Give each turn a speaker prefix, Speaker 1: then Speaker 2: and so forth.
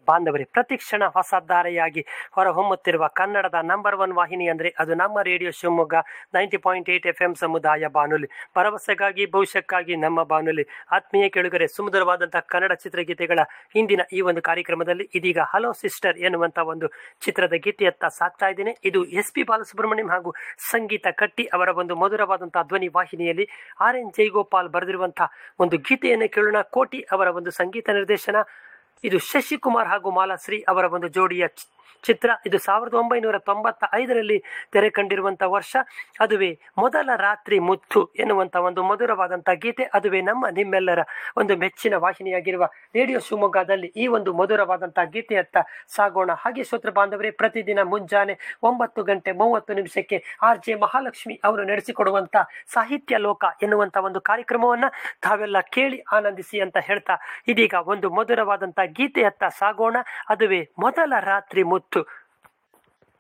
Speaker 1: ಬಾಂಧವರೇ ಪ್ರತಿಕ್ಷಣ ಹೊಸ ಧಾರೆಯಾಗಿ ಹೊರಹೊಮ್ಮುತ್ತಿರುವ ಕನ್ನಡದ ನಂಬರ್ ಒನ್ ವಾಹಿನಿ ಅಂದರೆ ಅದು ನಮ್ಮ radio Shivamogga ninety point eight F M ಸಮುದಾಯ ಬಾನುಲಿ ಭರವಸೆಗಾಗಿ ಭವಿಷ್ಯಕ್ಕಾಗಿ ನಮ್ಮ ಬಾನುಲಿ ಆತ್ಮೀಯ ಕೆಳುಗರೆ ಸುಮಧುರವಾದಂತಹ ಕನ್ನಡ ಚಿತ್ರಗೀತೆಗಳ ಇಂದಿನ ಈ ಒಂದು ಕಾರ್ಯಕ್ರಮದಲ್ಲಿ ಇದೀಗ ಹಲೋ ಸಿಸ್ಟರ್ ಎನ್ನುವಂತ ಒಂದು ಚಿತ್ರದ ಗೀತೆಯತ್ತ ಸಾಕ್ತಾ ಇದ್ದೇನೆ ಇದು ಎಸ್ ಪಿ ಬಾಲಸುಬ್ರಹ್ಮಣ್ಯಂ ಹಾಗೂ ಸಂಗೀತ ಕಟ್ಟಿ ಅವರ ಒಂದು ಮಧುರವಾದಂತಹ ಧ್ವನಿ ವಾಹಿನಿಯಲ್ಲಿ ಆರ್ ಎನ್ ಜೈಗೋಪಾಲ್ ಬರೆದಿರುವಂತಹ ಒಂದು ಗೀತೆಯನ್ನು ಕೇಳೋಣ ಕೋಟಿ ಅವರ ಒಂದು ಸಂಗೀತ ನಿರ್ದೇಶನ ಇದು ಶಶಿಕುಮಾರ್ ಹಾಗೂ ಮಾಲಾಶ್ರೀ ಅವರ ಒಂದು ಜೋಡಿಯ ಚಿ- ಚಿತ್ರ ಇದು ಸಾವಿರದ ಒಂಬೈನೂರ ತೊಂಬತ್ತ ಐದರಲ್ಲಿ ತೆರೆ ಕಂಡಿರುವಂತಹ ವರ್ಷ ಅದುವೇ ಮೊದಲ ರಾತ್ರಿ ಮುತ್ತು ಎನ್ನುವಂತ ಒಂದು ಮಧುರವಾದಂತಹ ಗೀತೆ ಅದುವೇ ನಮ್ಮ ನಿಮ್ಮೆಲ್ಲರ ಒಂದು ಮೆಚ್ಚಿನ ವಾಹಿನಿಯಾಗಿರುವ ರೇಡಿಯೋ ಶಿವಮೊಗ್ಗದಲ್ಲಿ ಈ ಒಂದು ಮಧುರವಾದಂತಹ ಗೀತೆಯತ್ತ ಸಾಗೋಣ ಹಾಗೆ ಶ್ರೋತೃ ಬಾಂಧವರೇ ಪ್ರತಿದಿನ ಮುಂಜಾನೆ ಒಂಬತ್ತು ಗಂಟೆ ಮೂವತ್ತು ನಿಮಿಷಕ್ಕೆ ಆರ್ ಜೆ ಮಹಾಲಕ್ಷ್ಮಿ ಅವರು ನಡೆಸಿಕೊಡುವಂತ ಸಾಹಿತ್ಯ ಲೋಕ ಎನ್ನುವಂತ ಒಂದು ಕಾರ್ಯಕ್ರಮವನ್ನ ತಾವೆಲ್ಲ ಕೇಳಿ ಆನಂದಿಸಿ ಅಂತ ಹೇಳ್ತಾ ಇದೀಗ ಒಂದು ಮಧುರವಾದಂತಹ ಗೀತೆಯತ್ತ ಸಾಗೋಣ ಅದುವೇ ಮೊದಲ ರಾತ್ರಿ ಮುತ್ತು